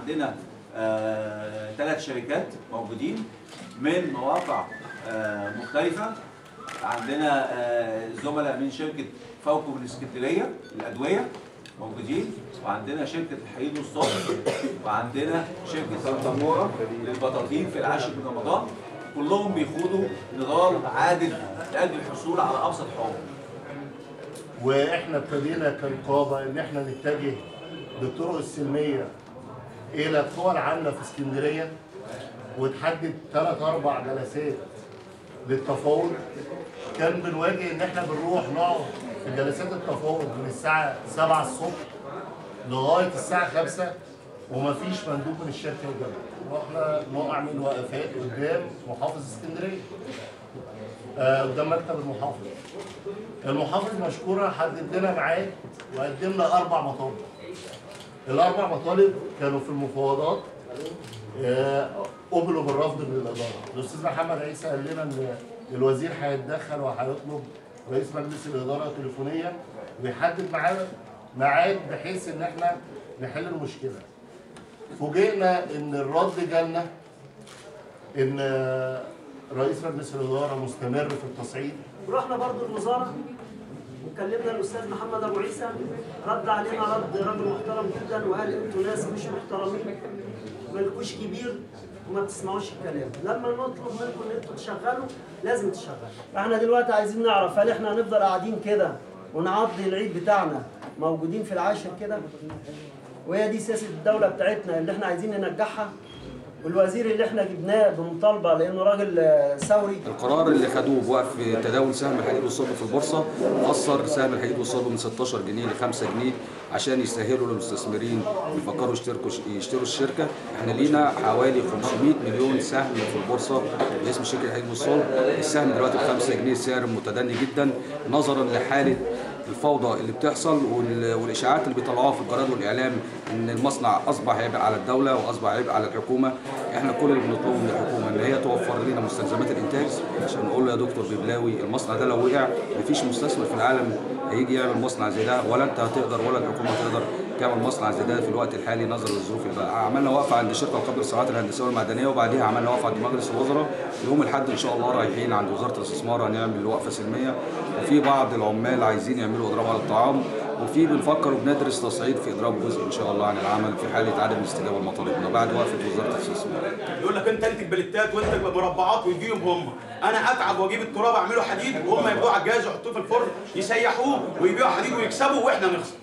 عندنا ثلاث شركات موجودين من مواقع آه، مختلفه عندنا آه، زملاء من شركه فوكو من اسكندريه الادويه موجودين وعندنا شركه الحديد والصلب وعندنا شركه سلطنوره للبطاطين في العاشر من رمضان كلهم بيخوضوا نضال عادل لاجل الحصول على ابسط حقوق واحنا ابتدينا كنقابه ان احنا نتجه بالطرق السلميه الى القوى العامله في اسكندريه وتحدد ثلاث اربع جلسات للتفاوض كان بنواجه ان احنا بنروح نقعد في جلسات التفاوض من الساعه 7 الصبح لغايه الساعه 5 ومفيش مندوب من الشركه الجامعه واحنا نقع من وقفات قدام محافظ اسكندريه آه، قدام مكتب المحافظ المحافظ مشكورا حدد لنا ميعاد وقدمنا اربع مطالب الاربع مطالب كانوا في المفاوضات آه، قبلوا بالرفض من الاداره الاستاذ محمد عيسى قال لنا ان الوزير هيتدخل وهيطلب رئيس مجلس الاداره تليفونيا ويحدد معانا ميعاد بحيث ان احنا نحل المشكله فوجئنا ان الرد جالنا ان آه، رئيس مجلس الاداره مستمر في التصعيد ورحنا برضو الوزاره وكلمنا الاستاذ محمد ابو عيسى رد علينا رد راجل محترم جدا وقال انتوا ناس مش محترمين مالكوش كبير وما بتسمعوش الكلام لما نطلب منكم ان انتوا تشغلوا لازم تشغلوا احنا دلوقتي عايزين نعرف هل احنا هنفضل قاعدين كده ونعضي العيد بتاعنا موجودين في العاشر كده وهي دي سياسه الدوله بتاعتنا اللي احنا عايزين ننجحها والوزير اللي احنا جبناه بمطالبه لانه راجل آه، ثوري القرار اللي خدوه بوقف تداول سهم الحديد والصلب في البورصه اثر سهم الحديد والصلب من 16 جنيه ل 5 جنيه عشان يسهلوا للمستثمرين ويفكروا يشتركوا يشتروا الشركه احنا لينا حوالي 500 مليون سهم في البورصه باسم شركه الحديد والصلب السهم دلوقتي ب 5 جنيه سعر متدني جدا نظرا لحاله الفوضى اللي بتحصل وال- والاشاعات اللي بيطلعوها في الجرائد والاعلام ان المصنع اصبح عبء على الدوله واصبح عبء على الحكومه احنا كل اللي بنطلبه من الحكومه ان هي توفر لنا مستلزمات الانتاج عشان نقول له يا دكتور ببلاوي المصنع ده لو وقع مفيش مستثمر في العالم هيجي يعمل مصنع زي ده ولا انت هتقدر ولا الحكومه تقدر تعمل مصنع زي ده في الوقت الحالي نظرا للظروف اللي بقى عملنا وقفه عند شركه قبل الصناعات الهندسيه والمعدنيه وبعديها عملنا وقفه عند مجلس الوزراء يوم الاحد ان شاء الله رايحين عند وزاره الاستثمار هنعمل وقفه سلميه وفي بعض العمال عايزين يعملوا اضراب على الطعام وفي بنفكر وبندرس تصعيد في اضراب جزء ان شاء الله عن العمل في حاله عدم الاستجابه لمطالبنا بعد وقفه وزاره الاستثمار يقول لك انت انتج بلتات وانتج مربعات ويجيهم هم انا اتعب واجيب التراب اعمله حديد وهم يبيعوا على الجهاز يحطوه في الفرن يسيحوه ويبيعوا حديد ويكسبوا واحنا نخسر